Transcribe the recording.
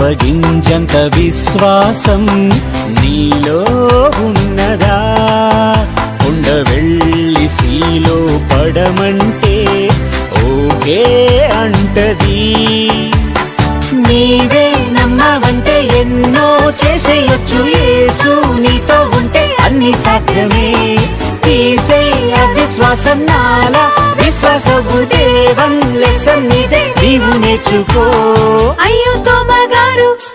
గింజంత విశ్వాసం నీలో ఉన్నదా కొండ వెళ్ళి సీలో పడమంటే ఓకే అంటది నీవే నమ్మవంటే ఎన్నో చేసేయొచ్చు యేసు నీతో ఉంటే అన్ని సాధ్యమే తీసే అవిశ్వాసం నాలా విశ్వాసపు దేవం లెసన్ నీదే నీవు నేర్చుకో అయ్యో తోమగారు